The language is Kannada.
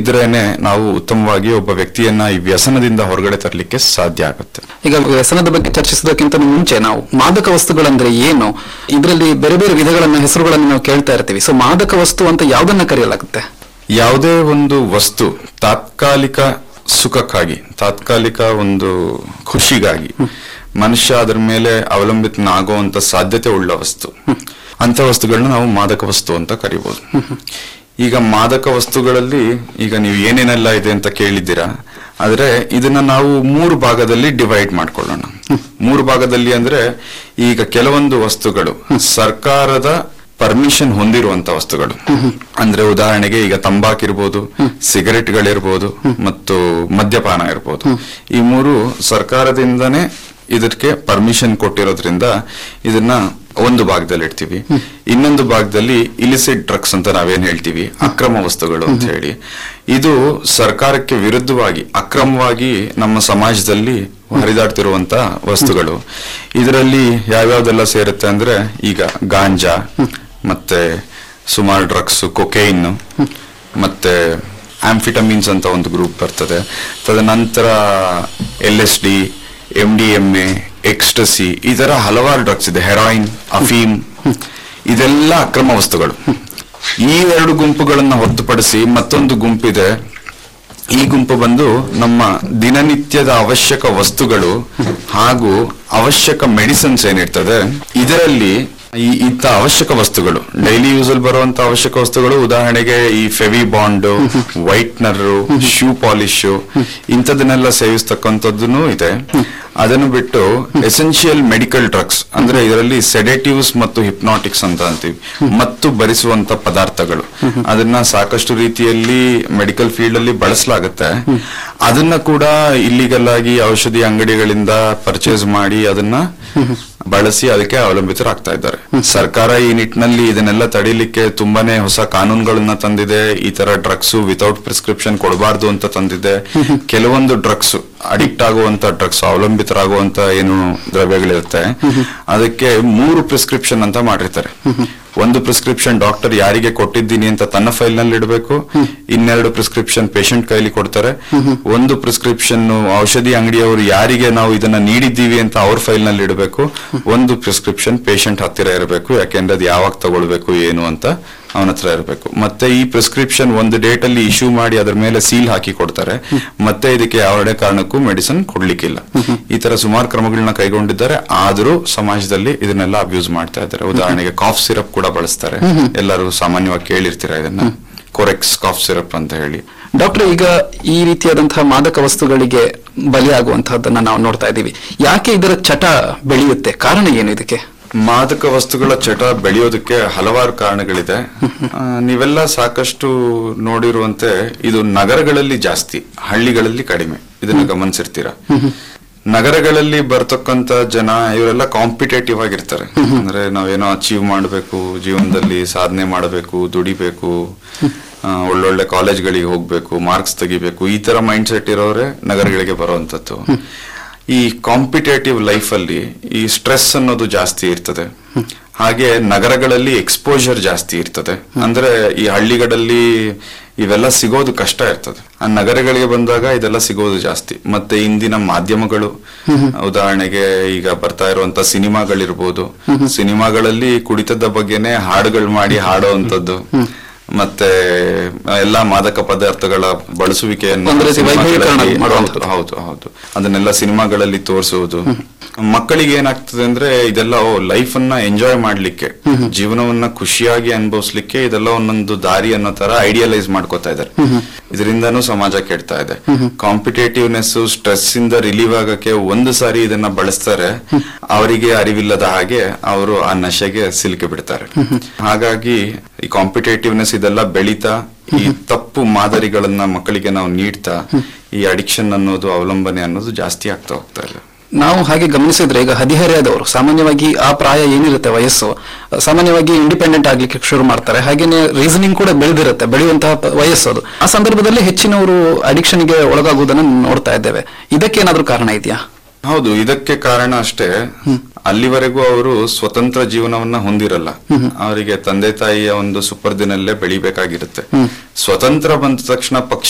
ಇದ್ರೇನೆ ನಾವು ಉತ್ತಮವಾಗಿ ಒಬ್ಬ ವ್ಯಕ್ತಿಯನ್ನ ಈ ವ್ಯಸನದಿಂದ ಹೊರಗಡೆ ತರಲಿಕ್ಕೆ ಸಾಧ್ಯ ಆಗುತ್ತೆ ಈಗ ವ್ಯಸನದ ಬಗ್ಗೆ ಚರ್ಚಿಸೋದಕ್ಕಿಂತ ಮುಂಚೆ ನಾವು ಮಾದಕ ವಸ್ತುಗಳಂದ್ರೆ ಏನು ಇದರಲ್ಲಿ ಬೇರೆ ಬೇರೆ ವಿಧಗಳನ್ನ ಹೆಸರುಗಳನ್ನು ನಾವು ಕೇಳ್ತಾ ಇರ್ತೀವಿ ಸೊ ಮಾದಕ ವಸ್ತು ಅಂತ ಯಾವ್ದನ್ನ ಕರೆಯಲಾಗುತ್ತೆ ಯಾವುದೇ ಒಂದು ವಸ್ತು ತಾತ್ಕಾಲಿಕ ಸುಖಕ್ಕಾಗಿ ತಾತ್ಕಾಲಿಕ ಒಂದು ಖುಷಿಗಾಗಿ ಮನುಷ್ಯ ಅದರ ಮೇಲೆ ಅವಲಂಬಿತನಾಗುವಂತ ಸಾಧ್ಯತೆ ಉಳ್ಳ ವಸ್ತು ಅಂತ ವಸ್ತುಗಳನ್ನ ನಾವು ಮಾದಕ ವಸ್ತು ಅಂತ ಕರಿಬಹುದು ಈಗ ಮಾದಕ ವಸ್ತುಗಳಲ್ಲಿ ಈಗ ನೀವು ಏನೇನೆಲ್ಲ ಇದೆ ಅಂತ ಕೇಳಿದ್ದೀರಾ ಆದ್ರೆ ಇದನ್ನ ನಾವು ಮೂರು ಭಾಗದಲ್ಲಿ ಡಿವೈಡ್ ಮಾಡ್ಕೊಳ್ಳೋಣ ಮೂರು ಭಾಗದಲ್ಲಿ ಅಂದ್ರೆ ಈಗ ಕೆಲವೊಂದು ವಸ್ತುಗಳು ಸರ್ಕಾರದ ಪರ್ಮಿಷನ್ ಹೊಂದಿರುವಂತ ವಸ್ತುಗಳು ಅಂದ್ರೆ ಉದಾಹರಣೆಗೆ ಈಗ ತಂಬಾಕಿರ್ಬೋದು ಸಿಗರೆಟ್ಗಳಿರ್ಬೋದು ಮತ್ತು ಮದ್ಯಪಾನ ಇರ್ಬೋದು ಈ ಮೂರು ಸರ್ಕಾರದಿಂದನೇ ಇದಕ್ಕೆ ಪರ್ಮಿಷನ್ ಕೊಟ್ಟಿರೋದ್ರಿಂದ ಇದನ್ನ ಒಂದು ಭಾಗದಲ್ಲಿ ಇಡ್ತೀವಿ ಇನ್ನೊಂದು ಭಾಗದಲ್ಲಿ ಇಲಿಸಿಟ್ ಡ್ರಗ್ಸ್ ಅಂತ ನಾವೇನ್ ಹೇಳ್ತೀವಿ ಅಕ್ರಮ ವಸ್ತುಗಳು ಅಂತ ಹೇಳಿ ಇದು ಸರ್ಕಾರಕ್ಕೆ ವಿರುದ್ಧವಾಗಿ ಅಕ್ರಮವಾಗಿ ನಮ್ಮ ಸಮಾಜದಲ್ಲಿ ಹರಿದಾಡ್ತಿರುವಂತ ವಸ್ತುಗಳು ಇದರಲ್ಲಿ ಯಾವ್ಯಾವ್ದೆಲ್ಲ ಸೇರುತ್ತೆ ಅಂದ್ರೆ ಈಗ ಗಾಂಜಾ ಮತ್ತೆ ಸುಮಾರು ಡ್ರಗ್ಸ್ ಕೊಕೈನ್ ಮತ್ತೆ ಆಂಫಿಟಮಿನ್ಸ್ ಅಂತ ಒಂದು ಗ್ರೂಪ್ ಬರ್ತದೆ ತದನಂತರ L S D M D M A ecstasy ಈ ತರ ಹಲವಾರು ಡ್ರಗ್ಸ್ ಇದೆ ಹೆರಾಯಿನ್ ಅಫೀಮ್ ಇದೆಲ್ಲ ಅಕ್ರಮ ವಸ್ತುಗಳು ಈ ಎರಡು ಗುಂಪುಗಳನ್ನ ಹೊರತುಪಡಿಸಿ ಮತ್ತೊಂದು ಗುಂಪಿದೆ ಈ ಗುಂಪು ಬಂದು ನಮ್ಮ ದಿನನಿತ್ಯದ ಅವಶ್ಯಕ ವಸ್ತುಗಳು ಹಾಗೂ ಅವಶ್ಯಕ ಮೆಡಿಸಿನ್ಸ್ ಏನಿರ್ತದೆ ಇದರಲ್ಲಿ ಈ ಇಂಥ ಅವಶ್ಯಕ ವಸ್ತುಗಳು ಡೈಲಿ ಯೂಸ್ ಅಲ್ಲಿ ಬರುವಂತ ಅವಶ್ಯಕ ವಸ್ತುಗಳು ಉದಾಹರಣೆಗೆ ಈ Fevibond whitener shoe polish ಇಂಥದನ್ನೆಲ್ಲ ಸೇವಿಸ್ತಕ್ಕಂಥದ್ದು ಇದೆ ಅದನ್ನು ಬಿಟ್ಟು ಎಸೆನ್ಷಿಯಲ್ ಮೆಡಿಕಲ್ ಡ್ರಗ್ಸ್ ಅಂದ್ರೆ ಇದರಲ್ಲಿ ಸೆಡೇಟಿವ್ಸ್ ಮತ್ತು ಹಿಪ್ನಾಟಿಕ್ಸ್ ಅಂತ ಅಂತೀವಿ ಮತ್ತು ಭರಿಸುವಂತ ಪದಾರ್ಥಗಳು ಅದನ್ನ ಸಾಕಷ್ಟು ರೀತಿಯಲ್ಲಿ ಮೆಡಿಕಲ್ ಫೀಲ್ಡ್ ಅಲ್ಲಿ ಬಳಸಲಾಗುತ್ತೆ ಅದನ್ನ ಕೂಡ ಇಲ್ಲಿಗಲ್ ಆಗಿ ಔಷಧಿ ಅಂಗಡಿಗಳಿಂದ ಪರ್ಚೇಸ್ ಮಾಡಿ ಅದನ್ನ ಬಳಸಿ ಅದಕ್ಕೆ ಅವಲಂಬಿತರಾಗ್ತಾ ಇದ್ದಾರೆ ಸರ್ಕಾರ ಈ ನಿಟ್ಟಿನಲ್ಲಿ ಇದನ್ನೆಲ್ಲ ತಡಿಲಿಕ್ಕೆ ತುಂಬಾನೇ ಹೊಸ ಕಾನೂನುಗಳನ್ನ ತಂದಿದೆ ಈ ತರ ಡ್ರಗ್ಸ್ ವಿತೌಟ್ ಪ್ರಿಸ್ಕ್ರಿಪ್ಷನ್ ಕೊಡಬಾರ್ದು ಅಂತ ತಂದಿದೆ ಕೆಲವೊಂದು ಡ್ರಗ್ಸ್ ಅಡಿಕ್ಟ್ ಆಗುವಂತ ಡ್ರಗ್ಸ್ ಅವಲಂಬಿತರಾಗುವಂತ ಏನು ದ್ರವ್ಯಗಳಿರುತ್ತೆ ಅದಕ್ಕೆ ಮೂರು ಪ್ರಿಸ್ಕ್ರಿಪ್ಷನ್ ಅಂತ ಮಾಡಿರ್ತಾರೆ ಒಂದು ಪ್ರಿಸ್ಕ್ರಿಪ್ಷನ್ ಡಾಕ್ಟರ್ ಯಾರಿಗೆ ಕೊಟ್ಟಿದ್ದೀನಿ ಅಂತ ತನ್ನ ಫೈಲ್ ನಲ್ಲಿ ಇಡಬೇಕು ಇನ್ನೆರಡು ಪ್ರಿಸ್ಕ್ರಿಪ್ಷನ್ ಪೇಷಂಟ್ ಕೈಲಿ ಕೊಡ್ತಾರೆ ಒಂದು ಪ್ರಿಸ್ಕ್ರಿಪ್ಷನ್ ಔಷಧಿ ಅಂಗಡಿಯವರು ಯಾರಿಗೆ ನಾವು ಇದನ್ನ ನೀಡಿದ್ದೀವಿ ಅಂತ ಅವ್ರ ಫೈಲ್ ನಲ್ಲಿ ಇಡಬೇಕು ಒಂದು ಪ್ರಿಸ್ಕ್ರಿಪ್ಷನ್ ಪೇಷಂಟ್ ಹತ್ತಿರ ಇರಬೇಕು ಯಾಕೆಂದ್ರೆ ಅದು ಯಾವಾಗ ತಗೊಳ್ಬೇಕು ಏನು ಅಂತ ಅವನ ಹತ್ರ ಇರಬೇಕು ಮತ್ತೆ ಈ ಪ್ರಿಸ್ಕ್ರಿಪ್ಷನ್ ಒಂದು ಡೇಟ್ ಅಲ್ಲಿ ಇಶ್ಯೂ ಮಾಡಿ ಅದ್ರ ಮೇಲೆ ಸೀಲ್ ಹಾಕಿ ಕೊಡ್ತಾರೆ ಮತ್ತೆ ಇದಕ್ಕೆ ಯಾವುದೇ ಕಾರಣಕ್ಕೂ ಮೆಡಿಸಿನ್ ಕೊಡ್ಲಿಕ್ಕಿಲ್ಲ ಈ ತರ ಸುಮಾರು ಕ್ರಮಗಳನ್ನ ಕೈಗೊಂಡಿದ್ದಾರೆ ಆದರೂ ಸಮಾಜದಲ್ಲಿ ಇದನ್ನೆಲ್ಲ ಅಬ್ಯೂಸ್ ಮಾಡ್ತಾ ಇದ್ದಾರೆ ಉದಾಹರಣೆಗೆ ಕಾಫ್ ಸಿರಪ್ ಕೂಡ ಬಳಸ್ತಾರೆ ಎಲ್ಲರೂ ಸಾಮಾನ್ಯವಾಗಿ ಕೇಳಿರ್ತೀರಾ ಇದನ್ನ ಕೊರೆಕ್ಸ್ ಕಾಫ್ ಸಿರಪ್ ಅಂತ ಹೇಳಿ ಡಾಕ್ಟರ್ ಈಗ ಈ ರೀತಿಯಾದಂತಹ ಮಾದಕ ವಸ್ತುಗಳಿಗೆ ಬಲಿಯಾಗುವಂತಹದ್ದನ್ನ ನಾವು ನೋಡ್ತಾ ಇದ್ದೀವಿ ಯಾಕೆ ಇದರ ಚಟ ಬೆಳೆಯುತ್ತೆ ಕಾರಣ ಏನು ಇದಕ್ಕೆ ಮಾದಕ ವಸ್ತುಗಳ ಚಟ ಬೆಳೆಯೋದಕ್ಕೆ ಹಲವಾರು ಕಾರಣಗಳಿದೆ ಆ, ನೀವೆಲ್ಲ ಸಾಕಷ್ಟು ನೋಡಿರುವಂತೆ ಇದು ನಗರಗಳಲ್ಲಿ ಜಾಸ್ತಿ ಹಳ್ಳಿಗಳಲ್ಲಿ ಕಡಿಮೆ ಇದನ್ನ ಗಮನಿಸಿರ್ತೀರಾ ನಗರಗಳಲ್ಲಿ ಬರ್ತಕ್ಕಂತ ಜನ ಇವರೆಲ್ಲ ಕಾಂಪಿಟೇಟಿವ್ ಆಗಿರ್ತಾರೆ ಅಂದ್ರೆ ನಾವೇನೋ ಅಚೀವ್ ಮಾಡಬೇಕು ಜೀವನದಲ್ಲಿ ಸಾಧನೆ ಮಾಡಬೇಕು ದುಡಿಬೇಕು ಆ, ಒಳ್ಳೊಳ್ಳೆ ಕಾಲೇಜ್ಗಳಿಗೆ ಹೋಗ್ಬೇಕು ಮಾರ್ಕ್ಸ್ ತೆಗಿಬೇಕು ಈ ತರ ಮೈಂಡ್ ಸೆಟ್ ಇರೋರೆ ನಗರಗಳಿಗೆ ಬರುವಂತದ್ದು ಈ ಕಾಂಪಿಟೇಟಿವ್ ಲೈಫ್ ಅಲ್ಲಿ ಈ ಸ್ಟ್ರೆಸ್ ಅನ್ನೋದು ಜಾಸ್ತಿ ಇರ್ತದೆ ಹಾಗೆ ನಗರಗಳಲ್ಲಿ ಎಕ್ಸ್ಪೋಜರ್ ಜಾಸ್ತಿ ಇರ್ತದೆ ಅಂದ್ರೆ ಈ ಹಳ್ಳಿಗಳಲ್ಲಿ ಇವೆಲ್ಲ ಸಿಗೋದು ಕಷ್ಟ ಇರ್ತದೆ ಆ ನಗರಗಳಿಗೆ ಬಂದಾಗ ಇದೆಲ್ಲ ಸಿಗೋದು ಜಾಸ್ತಿ ಮತ್ತೆ ಇಂದಿನ ಮಾಧ್ಯಮಗಳು ಉದಾಹರಣೆಗೆ ಈಗ ಬರ್ತಾ ಇರುವಂತ ಸಿನಿಮಾಗಳಿರ್ಬೋದು ಸಿನಿಮಾಗಳಲ್ಲಿ ಕುಡಿತದ ಬಗ್ಗೆನೇ ಹಾಡುಗಳು ಮಾಡಿ ಹಾಡೋವಂಥದ್ದು ಮತ್ತೆ ಎಲ್ಲಾ ಮಾದಕ ಪದಾರ್ಥಗಳ ಬಳಸುವಿಕೆಯನ್ನು ಒಂದು ರೀತಿ ವೈಭವೀಕರಣ ಸಿನಿಮಾಗಳಲ್ಲಿ- ಮಾಡುವಂಥದ್ದು. ಹೌದು ಹೌದು ಅದನ್ನೆಲ್ಲ ಸಿನಿಮಾಗಳಲ್ಲಿ ತೋರಿಸುವುದು ಮಕ್ಕಳಿಗೆ ಏನಾಗ್ತದೆ ಅಂದ್ರೆ ಇದೆಲ್ಲ ಓ ಲೈಫ್ ಅನ್ನ ಎಂಜಾಯ್ ಮಾಡ್ಲಿಕ್ಕೆ ಜೀವನವನ್ನ ಖುಷಿಯಾಗಿ ಅನುಭವಿಸ್ಲಿಕ್ಕೆ ಇದೆಲ್ಲ ಒಂದೊಂದು ದಾರಿ ಅನ್ನೋ ತರ ಐಡಿಯಲೈಸ್ ಮಾಡ್ಕೋತಾ ಇದ್ದಾರೆ ಇದರಿಂದನೂ ಸಮಾಜ ಕೆಡ್ತಾ ಇದೆ ಕಾಂಪಿಟೇಟಿವ್ನೆಸ್ ಸ್ಟ್ರೆಸ್ ಇಂದ ರಿಲೀವ್ ಆಗಕ್ಕೆ ಒಂದು ಸಾರಿ ಇದನ್ನ ಬಳಸ್ತಾರೆ ಅವರಿಗೆ ಅರಿವಿಲ್ಲದ ಹಾಗೆ ಅವರು ಆ ನಶೆಗೆ ಸಿಲುಕಿ ಬಿಡ್ತಾರೆ ಹಾಗಾಗಿ ಈ ಕಾಂಪಿಟೇಟಿವ್ನೆಸ್ ಇದೆಲ್ಲ ಬೆಳೀತಾ ಈ ತಪ್ಪು ಮಾದರಿಗಳನ್ನ ಮಕ್ಕಳಿಗೆ ನಾವು ನೀಡ್ತಾ ಈ ಅಡಿಕ್ಷನ್ ಅನ್ನೋದು ಅವಲಂಬನೆ ಅನ್ನೋದು ಜಾಸ್ತಿ ಆಗ್ತಾ ಹೋಗ್ತಾ ಇದೆ ನಾವು ಹಾಗೆ ಗಮನಿಸಿದ್ರೆ ಈಗ ಹದಿಹರೆಯದವರು ಸಾಮಾನ್ಯವಾಗಿ ಆ ಪ್ರಾಯ ಏನಿರುತ್ತೆ ವಯಸ್ಸು ಸಾಮಾನ್ಯವಾಗಿ ಇಂಡಿಪೆಂಡೆಂಟ್ ಆಗ್ಲಿಕ್ಕೆ ಶುರು ಮಾಡ್ತಾರೆ ಹಾಗೇನೆ ರೀಸನಿಂಗ್ ಕೂಡ ಬೆಳೆದಿರುತ್ತೆ ಬೆಳೆಯುವಂತಹ ಪ- ವಯಸ್ಸು ಅದು ಆ ಸಂದರ್ಭದಲ್ಲಿ ಹೆಚ್ಚಿನವರು ಅಡಿಕ್ಷನ್ಗೆ ಒಳಗಾಗುವುದನ್ನು ನೋಡ್ತಾ ಇದ್ದೇವೆ ಇದಕ್ಕೇನಾದ್ರೂ ಕಾರಣ ಇದೆಯಾ ಹೌದು ಇದಕ್ಕೆ ಕಾರಣ ಅಷ್ಟೇ ಅಲ್ಲಿವರೆಗೂ ಅವರು ಸ್ವತಂತ್ರ ಜೀವನವನ್ನ ಹೊಂದಿರಲ್ಲ ಅವರಿಗೆ ತಂದೆ ತಾಯಿಯ ಒಂದು ಸುಪರ್ದಿನಲ್ಲೇ ಬೆಳಿಬೇಕಾಗಿರುತ್ತೆ ಸ್ವತಂತ್ರ ಬಂದ ತಕ್ಷಣ ಪಕ್ಷ